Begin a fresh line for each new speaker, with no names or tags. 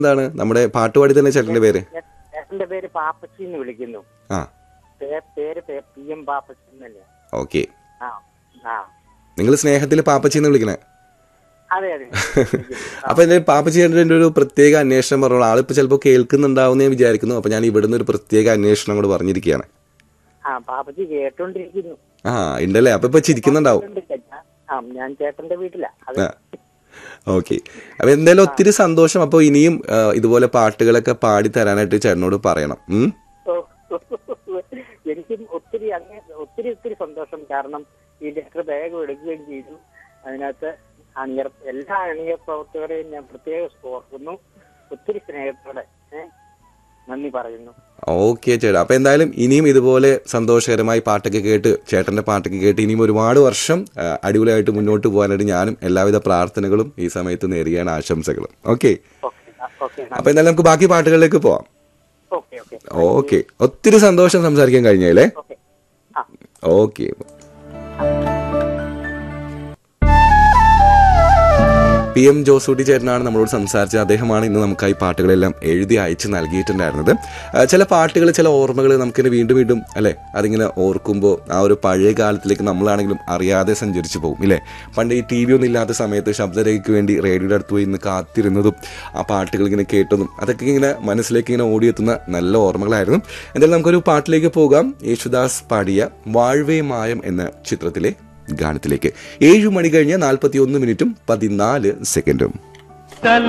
എന്താണ് നമ്മുടെ പാട്ടുപാടി തന്നെ ചേട്ടന്റെ പേര്
ചേട്ടന്റെ പേര് പാപ്പച്ചി എന്ന് വിളിക്കുന്നു
ആ
പേ- പേര് പേ- പി എം പാപ്പച്ചി എന്നല്ലേ
ഓക്കെ
ആ ആ
നിങ്ങൾ സ്നേഹത്തിൽ പാപ്പച്ചി എന്ന് വിളിക്കണേ
അതെ അതെ
അപ്പൊ എന്റെ പാപ്പച്ചിയുടെ ഒരു പ്രത്യേക അന്വേഷണം പറഞ്ഞു ആളിപ്പോ ചിലപ്പോൾ കേൾക്കുന്നുണ്ടാവും ഞാൻ വിചാരിക്കുന്നു അപ്പൊ ഞാൻ ഇവിടുന്ന് ഒരു പ്രത്യേക അന്വേഷണം കൂടെ പറഞ്ഞിരിക്കുകയാണ്
ആ പാപ്പച്ചി കേട്ടോണ്ടിരിക്കുന്നു
ആ ഉണ്ടല്ലേ അപ്പൊ ഇപ്പൊ ചിരിക്കുന്നുണ്ടാവും
ആ ഞാൻ ചേട്ടന്റെ വീട്ടിലാ അത്
ആ ഓക്കെ അപ്പൊ എന്തായാലും ഒത്തിരി സന്തോഷം അപ്പൊ ഇനിയും ആ, ഇതുപോലെ പാട്ടുകളൊക്കെ പാടി തരാനായിട്ട് ചേട്ടനോട് പറയണം ഉം?
എനിക്കും ഒത്തിരി അങ്ങ് ഒത്തിരി ഒത്തിരി സന്തോഷം കാരണം ഈ ലെറ്റർ വേഗം എടുക്കുകയും ചെയ്തു അതിനകത്ത് അണിയർ എല്ലാ അണിയർ പ്രവർത്തകരെയും ഞാൻ പ്രത്യേകം ഓർക്കുന്നു ഒത്തിരി സ്നേഹത്തോടെ ഏ, നന്ദി പറയുന്നു
ഓക്കെ ചേട്ടാ അപ്പൊ എന്തായാലും ഇനിയും ഇതുപോലെ സന്തോഷകരമായി പാട്ടൊക്കെ കേട്ട് ചേട്ടന്റെ പാട്ടൊക്കെ കേട്ട് ഇനിയും ഒരുപാട് വർഷം ആ, അടിപൊളിയായിട്ട് മുന്നോട്ട് പോകാനായിട്ട് ഞാനും എല്ലാവിധ പ്രാർത്ഥനകളും ഈ സമയത്ത് നേരുകയാണ് ആശംസകളും ഓക്കെ
ഓക്കെ ഓക്കെ
അപ്പൊ എന്തായാലും നമുക്ക് ബാക്കി പാട്ടുകളിലേക്ക് പോവാം
ഓക്കെ ഓക്കെ
ഓക്കെ ഒത്തിരി സന്തോഷം സംസാരിക്കാൻ കഴിഞ്ഞല്ലേ
ഓക്കെ ആ
ഓക്കെ പി എം ജോസൂട്ടി ചേട്ടനാണ് നമ്മളോട് സംസാരിച്ചത് അദ്ദേഹമാണ് ഇന്ന് നമുക്കായി പാട്ടുകളെല്ലാം എഴുതി അയച്ച് നൽകിയിട്ടുണ്ടായിരുന്നത് ആ, ചില പാട്ടുകൾ ചില ഓർമ്മകൾ നമുക്കിങ്ങനെ വീണ്ടും വീണ്ടും അല്ലെ അതിങ്ങനെ ഓർക്കുമ്പോൾ ആ ഒരു പഴയ കാലത്തിലേക്ക് നമ്മളാണെങ്കിലും അറിയാതെ സഞ്ചരിച്ചു പോകും ഇല്ലേ പണ്ട് ഈ ടി വി ഒന്നും ഇല്ലാത്ത സമയത്ത് ശബ്ദരേഖയ്ക്ക് വേണ്ടി റേഡിയോയുടെ അടുത്ത് പോയി ഇന്ന് കാത്തിരുന്നതും ആ പാട്ടുകൾ ഇങ്ങനെ കേട്ടതും അതൊക്കെ ഇങ്ങനെ മനസ്സിലേക്ക് ഇങ്ങനെ ഓടിയെത്തുന്ന നല്ല ഓർമ്മകളായിരുന്നു എന്തായാലും നമുക്കൊരു പാട്ടിലേക്ക് പോകാം യേശുദാസ് പാടിയ വാഴ്വേ മായം എന്ന ചിത്രത്തിലെ ഗാനത്തിലേക്ക് ഏഴു മണി കഴിഞ്ഞ് നാൽപ്പത്തി ഒന്ന് മിനിറ്റും പതിനാല് സെക്കൻഡും
തല